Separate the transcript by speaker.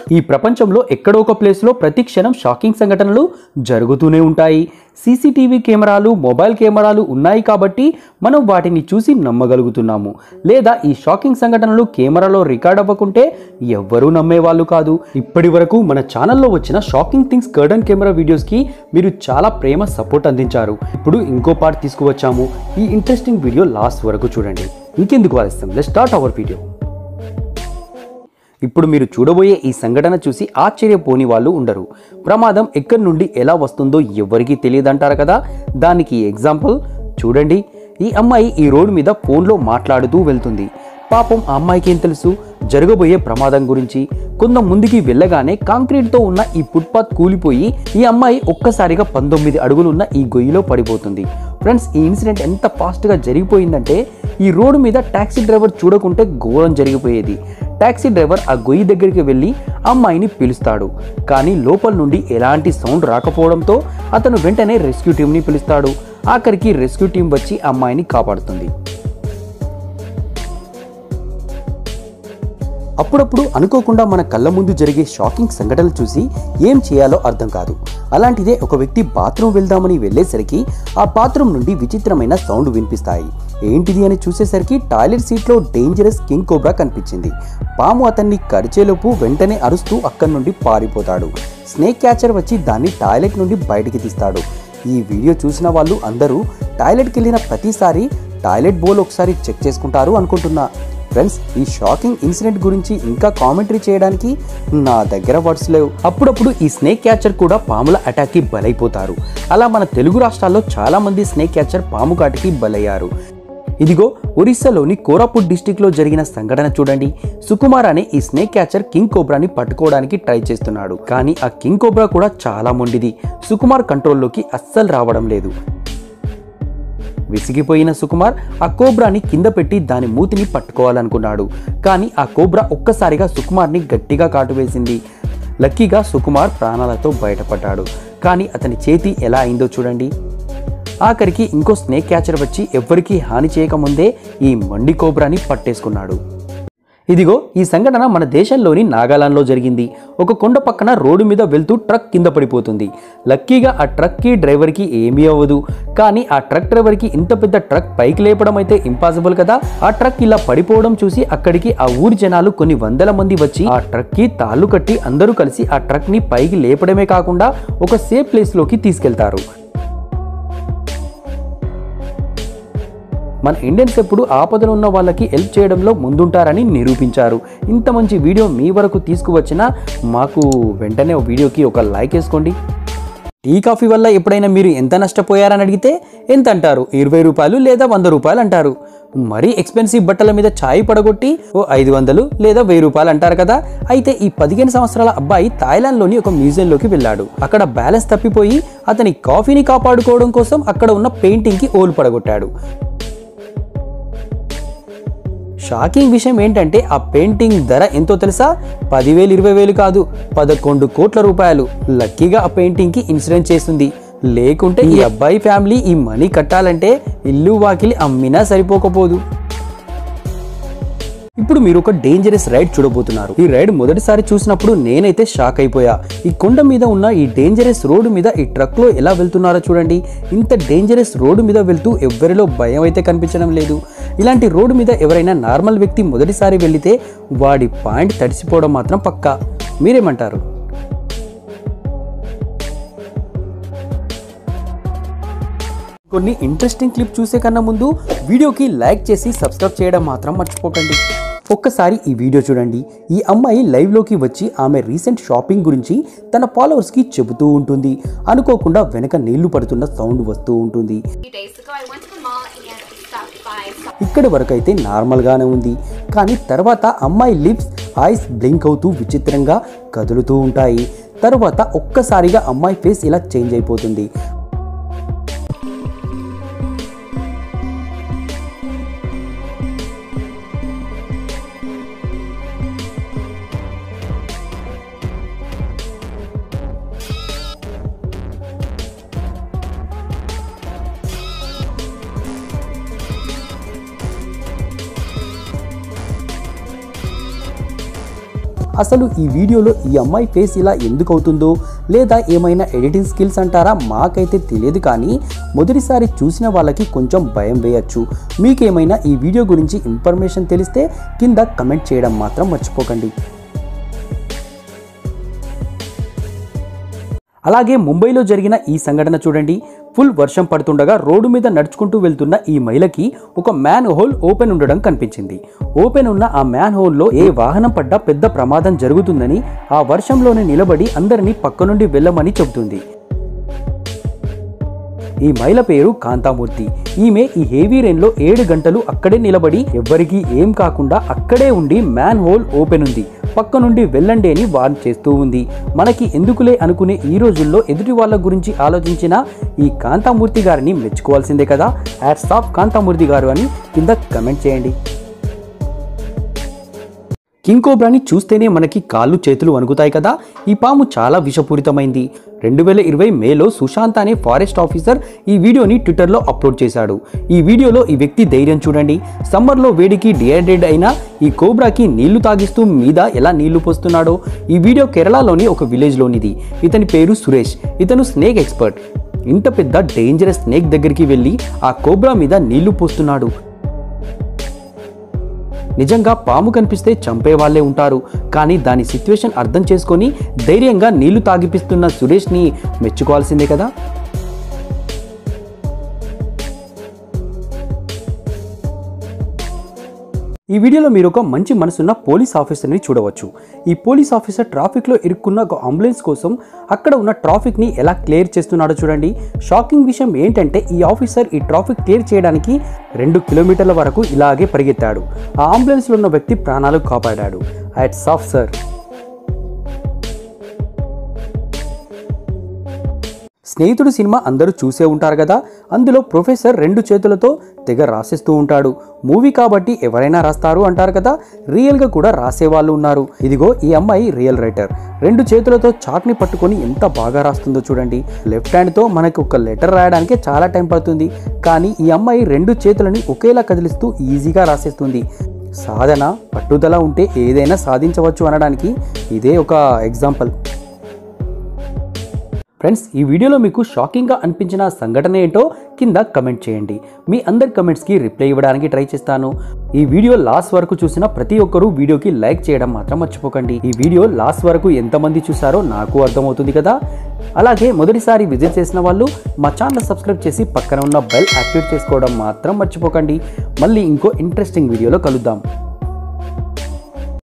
Speaker 1: ఈ ప్రపంచంలో ఎక్కడో ఒక ప్లేస్లో ప్రతి క్షణం షాకింగ్ సంఘటనలు జరుగుతూనే ఉంటాయి సీసీటీవీ కెమెరాలు మొబైల్ కెమెరాలు ఉన్నాయి కాబట్టి మనం వాటిని చూసి నమ్మగలుగుతున్నాము లేదా ఈ షాకింగ్ సంఘటనలు కెమెరాలో రికార్డ్ అవ్వకుంటే ఎవ్వరూ నమ్మేవాళ్ళు కాదు ఇప్పటి వరకు మన ఛానల్లో వచ్చిన షాకింగ్ థింగ్స్ కర్డన్ కెమెరా వీడియోస్కి మీరు చాలా ప్రేమ సపోర్ట్ అందించారు ఇప్పుడు ఇంకో పార్ట్ తీసుకువచ్చాము ఈ ఇంట్రెస్టింగ్ వీడియో లాస్ట్ వరకు చూడండి ఇంకెందుకు ఆలస్యం లెట్ స్టార్ట్ అవర్ వీడియో ఇప్పుడు మీరు చూడబోయే ఈ సంఘటన చూసి ఆశ్చర్యపోని వాళ్ళు ఉండరు ప్రమాదం ఎక్కడి నుండి ఎలా వస్తుందో ఎవరికీ తెలియదంటారు కదా దానికి ఎగ్జాంపుల్ చూడండి ఈ అమ్మాయి ఈ రోడ్డు మీద ఫోన్లో మాట్లాడుతూ వెళ్తుంది పాపం ఆ అమ్మాయికి ఏం తెలుసు జరగబోయే ప్రమాదం గురించి కొంత ముందుకి వెళ్ళగానే కాంక్రీట్తో ఉన్న ఈ ఫుట్పాత్ కూలిపోయి ఈ అమ్మాయి ఒక్కసారిగా పంతొమ్మిది అడుగులున్న ఈ గొయ్యిలో పడిపోతుంది ఫ్రెండ్స్ ఈ ఇన్సిడెంట్ ఎంత ఫాస్ట్గా జరిగిపోయిందంటే ఈ రోడ్డు మీద టాక్సీ డ్రైవర్ చూడకుంటే ఘోరం జరిగిపోయేది టాక్సీ డ్రైవర్ ఆ గొయ్యి దగ్గరికి వెళ్ళి అమ్మాయిని పిలుస్తాడు కానీ లోపల నుండి ఎలాంటి సౌండ్ రాకపోవడంతో అతను వెంటనే రెస్క్యూ టీంని పిలుస్తాడు ఆఖరికి రెస్క్యూ టీం వచ్చి అమ్మాయిని కాపాడుతుంది అప్పుడప్పుడు అనుకోకుండా మన కళ్ళ ముందు జరిగే షాకింగ్ సంఘటనలు చూసి ఏం చేయాలో అర్థం కాదు అలాంటిదే ఒక వ్యక్తి బాత్రూమ్ వెళ్దామని వెళ్ళేసరికి ఆ బాత్రూమ్ నుండి విచిత్రమైన సౌండ్ వినిపిస్తాయి ఏంటిది అని చూసేసరికి టాయిలెట్ సీట్లో డేంజరస్ కింగ్ కోబ్రా కనిపించింది పాము అతన్ని కరిచేలోపు వెంటనే అరుస్తూ అక్కడి నుండి పారిపోతాడు స్నేక్ క్యాచర్ వచ్చి దాన్ని టాయిలెట్ నుండి బయటికి తీస్తాడు ఈ వీడియో చూసిన వాళ్ళు అందరూ టాయిలెట్కి వెళ్ళిన ప్రతిసారి టాయిలెట్ బోల్ ఒకసారి చెక్ చేసుకుంటారు అనుకుంటున్నా ఫ్రెండ్స్ ఈ షాకింగ్ ఇన్సిడెంట్ గురించి ఇంకా కామెంటరీ చేయడానికి నా దగ్గర వర్డ్స్ లేవు అప్పుడప్పుడు ఈ స్నేక్ క్యాచర్ కూడా పాముల అటాక్కి బలైపోతారు అలా మన తెలుగు రాష్ట్రాల్లో చాలా మంది స్నేక్ క్యాచర్ పాము కాటికి బలయ్యారు ఇదిగో ఒరిస్సాలోని కోరాపుట్ డిస్టిక్లో జరిగిన సంఘటన చూడండి సుకుమార్ అనే ఈ స్నేక్ క్యాచర్ కింగ్ కోబ్రాని పట్టుకోవడానికి ట్రై చేస్తున్నాడు కానీ ఆ కింగ్ కోబ్రా కూడా చాలా మొండిది సుకుమార్ కంట్రోల్లోకి అస్సలు రావడం లేదు విసిగిపోయిన సుకుమార్ ఆ కోబ్రాని కింద పెట్టి దాని మూతిని పట్టుకోవాలనుకున్నాడు కానీ ఆ కోబ్రా ఒక్కసారిగా సుకుమార్ని గట్టిగా కాటువేసింది లక్కీగా సుకుమార్ ప్రాణాలతో బయటపడ్డాడు కానీ అతని చేతి ఎలా అయిందో చూడండి ఆఖరికి ఇంకో స్నేక్ క్యాచర్ వచ్చి ఎవ్వరికీ హాని చేయకముందే ఈ మండి కోబ్రాని పట్టేసుకున్నాడు ఇదిగో ఈ సంఘటన మన దేశంలోని నాగాలాండ్లో జరిగింది ఒక కొండ పక్కన రోడ్డు మీద వెళ్తూ ట్రక్ కింద పడిపోతుంది లక్కీగా ఆ ట్రక్కి డ్రైవర్కి ఏమీ అవ్వదు కానీ ఆ ట్రక్ డ్రైవర్కి ఇంత పెద్ద ట్రక్ పైకి లేపడం అయితే ఇంపాసిబుల్ కదా ఆ ట్రక్ ఇలా పడిపోవడం చూసి అక్కడికి ఆ ఊరి జనాలు కొన్ని వందల మంది వచ్చి ఆ ట్రక్కి తాళ్ళు కట్టి అందరూ కలిసి ఆ ట్రక్ని పైకి లేపడమే కాకుండా ఒక సేఫ్ ప్లేస్లోకి తీసుకెళ్తారు మన ఇండియన్స్ ఎప్పుడు ఆపదలు ఉన్న వాళ్ళకి హెల్ప్ చేయడంలో ముందుంటారని నిరూపించారు ఇంత మంచి వీడియో మీ వరకు తీసుకువచ్చినా మాకు వెంటనే ఒక వీడియోకి ఒక లైక్ వేసుకోండి టీ కాఫీ వల్ల ఎప్పుడైనా మీరు ఎంత నష్టపోయారని అడిగితే ఎంత అంటారు ఇరవై రూపాయలు లేదా వంద రూపాయలు అంటారు మరీ ఎక్స్పెన్సివ్ బట్టల మీద ఛాయ్ పడగొట్టి ఓ ఐదు వందలు లేదా వెయ్యి రూపాయలు అంటారు కదా అయితే ఈ పదిహేను సంవత్సరాల అబ్బాయి థాయిలాండ్లోని ఒక మ్యూజియంలోకి వెళ్ళాడు అక్కడ బ్యాలెన్స్ తప్పిపోయి అతని కాఫీని కాపాడుకోవడం కోసం అక్కడ ఉన్న పెయింటింగ్కి ఓలు పడగొట్టాడు షాకింగ్ విషయం ఏంటంటే ఆ పెయింటింగ్ ధర ఎంతో తెలుసా పదివేలు ఇరవై వేలు కాదు పదకొండు కోట్ల రూపాయలు లక్కీగా ఆ పెయింటింగ్కి ఇన్సూరెన్స్ చేస్తుంది లేకుంటే ఈ అబ్బాయి ఫ్యామిలీ ఈ మనీ కట్టాలంటే ఇల్లు వాకిలి అమ్మినా సరిపోకపోదు ఇప్పుడు మీరు ఒక డేంజరస్ రైడ్ చూడబోతున్నారు ఈ రైడ్ మొదటిసారి చూసినప్పుడు నేనైతే షాక్ అయిపోయా ఈ కొండ మీద ఉన్న ఈ డేంజరస్ రోడ్డు మీద ఈ ట్రక్ లో ఎలా వెళ్తున్నారో చూడండి ఇంత డేంజరస్ రోడ్డు మీద వెళ్తూ ఎవరిలో భయం అయితే కనిపించడం లేదు ఇలాంటి రోడ్డు మీద ఎవరైనా నార్మల్ వ్యక్తి మొదటిసారి వెళ్లితే వాడి పాయింట్ తడిసిపోవడం మాత్రం పక్కా మీరేమంటారు కొన్ని ఇంట్రెస్టింగ్ క్లిప్ చూసే కన్నా ముందు వీడియోకి లైక్ చేసి సబ్స్క్రైబ్ చేయడం మాత్రం మర్చిపోకండి ఒక్కసారి ఈ వీడియో చూడండి ఈ అమ్మాయి లైవ్లోకి వచ్చి ఆమె రీసెంట్ షాపింగ్ గురించి తన ఫాలోవర్స్కి చెబుతూ ఉంటుంది అనుకోకుండా వెనక నీళ్లు పడుతున్న సౌండ్ వస్తూ ఉంటుంది
Speaker 2: few days ago, I went to the mall and stopped by.
Speaker 1: ఇక్కడి వరకు అయితే నార్మల్గానే ఉంది కానీ తర్వాత అమ్మాయి లిప్స్ ఐస్ బ్లింక్ అవుతూ విచిత్రంగా కదులుతూ ఉంటాయి తర్వాత ఒక్కసారిగా అమ్మాయి ఫేస్ ఇలా చేంజ్ అయిపోతుంది అసలు ఈ వీడియోలో ఈ అమ్మాయి ఫేస్ ఇలా ఎందుకు అవుతుందో లేదా ఏమైనా ఎడిటింగ్ స్కిల్స్ అంటారా మాకైతే తెలియదు కానీ మొదటిసారి చూసిన వాళ్ళకి కొంచెం భయం వేయచ్చు మీకేమైనా ఈ వీడియో గురించి ఇన్ఫర్మేషన్ తెలిస్తే కింద కమెంట్ చేయడం మాత్రం మర్చిపోకండి అలాగే ముంబైలో జరిగిన ఈ సంఘటన చూడండి ఫుల్ వర్షం పడుతుండగా రోడ్డు మీద నడుచుకుంటూ వెళ్తున్న ఈ మహిళకి ఒక మ్యాన్ హోల్ ఓపెన్ ఉండడం కనిపించింది ఓపెన్ ఉన్న ఆ మ్యాన్ హోల్లో ఏ వాహనం పడ్డా పెద్ద ప్రమాదం జరుగుతుందని ఆ వర్షంలోనే నిలబడి అందరినీ పక్క నుండి వెళ్ళమని చెబుతుంది ఈ మహిళ పేరు కాంతామూర్తి ఈమె ఈ హెవీ రెయిన్లో ఏడు గంటలు అక్కడే నిలబడి ఎవ్వరికీ ఏం కాకుండా అక్కడే ఉండి మ్యాన్ హోల్ ఓపెన్ ఉంది పక్క నుండి వెళ్ళండి అని వార్న్ చేస్తూ ఉంది మనకి ఎందుకులే అనుకునే ఈ రోజుల్లో ఎదుటి వాళ్ళ గురించి ఆలోచించిన ఈ కాంతామూర్తి గారిని మెచ్చుకోవాల్సిందే కదా హ్యాట్స్ ఆఫ్ కాంతామూర్తి గారు అని కింద కమెంట్ చేయండి కింగ్ కోబ్రాని చూస్తేనే మనకి కాళ్ళు చేతులు వణుకుతాయి కదా ఈ పాము చాలా విషపూరితమైంది రెండు వేల ఇరవై మేలో సుశాంత్ అనే ఫారెస్ట్ ఆఫీసర్ ఈ వీడియోని ట్విట్టర్లో అప్లోడ్ చేశాడు ఈ వీడియోలో ఈ వ్యక్తి ధైర్యం చూడండి సమ్మర్లో వేడికి డిహైడ్రేట్ అయిన ఈ కోబ్రాకి నీళ్లు తాగిస్తూ మీద ఎలా నీళ్లు పోస్తున్నాడో ఈ వీడియో కేరళలోని ఒక విలేజ్లోనిది ఇతని పేరు సురేష్ ఇతను స్నేక్ ఎక్స్పర్ట్ ఇంత పెద్ద డేంజరస్ స్నేక్ దగ్గరికి వెళ్ళి ఆ కోబ్రా మీద నీళ్లు పోస్తున్నాడు నిజంగా పాము కనిపిస్తే చంపే వాళ్ళే ఉంటారు కానీ దాని సిచ్యువేషన్ అర్థం చేసుకొని ధైర్యంగా నీళ్లు తాగిపిస్తున్న సురేష్ని మెచ్చుకోవాల్సిందే కదా ఈ వీడియోలో మీరు ఒక మంచి మనసున్న పోలీస్ ఆఫీసర్ని చూడవచ్చు ఈ పోలీస్ ఆఫీసర్ ట్రాఫిక్లో ఇరుక్కున్న ఒక అంబులెన్స్ కోసం అక్కడ ఉన్న ట్రాఫిక్ని ఎలా క్లియర్ చేస్తున్నాడో చూడండి షాకింగ్ విషయం ఏంటంటే ఈ ఆఫీసర్ ఈ ట్రాఫిక్ క్లియర్ చేయడానికి రెండు కిలోమీటర్ల వరకు ఇలాగే పరిగెత్తాడు ఆ అంబులెన్స్లో ఉన్న వ్యక్తి ప్రాణాలు కాపాడాడు అట్స్ ఆఫ్ సార్ స్నేహితుడు సినిమా అందరూ చూసే ఉంటారు కదా అందులో ప్రొఫెసర్ రెండు చేతులతో తెగ రాసేస్తూ ఉంటాడు మూవీ కాబట్టి ఎవరైనా రాస్తారు అంటారు కదా రియల్గా కూడా రాసేవాళ్ళు ఉన్నారు ఇదిగో ఈ అమ్మాయి రియల్ రైటర్ రెండు చేతులతో చాక్ని పట్టుకొని ఎంత బాగా రాస్తుందో చూడండి లెఫ్ట్ హ్యాండ్తో మనకి ఒక లెటర్ రాయడానికే చాలా టైం పడుతుంది కానీ ఈ అమ్మాయి రెండు చేతులని ఒకేలా కదిలిస్తూ ఈజీగా రాసేస్తుంది సాధన పట్టుదల ఉంటే ఏదైనా సాధించవచ్చు అనడానికి ఇదే ఒక ఎగ్జాంపుల్ ఫ్రెండ్స్ ఈ వీడియోలో మీకు షాకింగ్గా అనిపించిన సంఘటన ఏంటో కింద కమెంట్ చేయండి మీ అందరి కమెంట్స్కి రిప్లై ఇవ్వడానికి ట్రై చేస్తాను ఈ వీడియో లాస్ట్ వరకు చూసిన ప్రతి ఒక్కరూ వీడియోకి లైక్ చేయడం మాత్రం మర్చిపోకండి ఈ వీడియో లాస్ట్ వరకు ఎంతమంది చూసారో నాకు అర్థమవుతుంది కదా అలాగే మొదటిసారి విజిట్ చేసిన వాళ్ళు మా ఛానల్ సబ్స్క్రైబ్ చేసి పక్కన ఉన్న బెల్ యాక్టివేట్ చేసుకోవడం మాత్రం మర్చిపోకండి మళ్ళీ ఇంకో ఇంట్రెస్టింగ్ వీడియోలో కలుద్దాం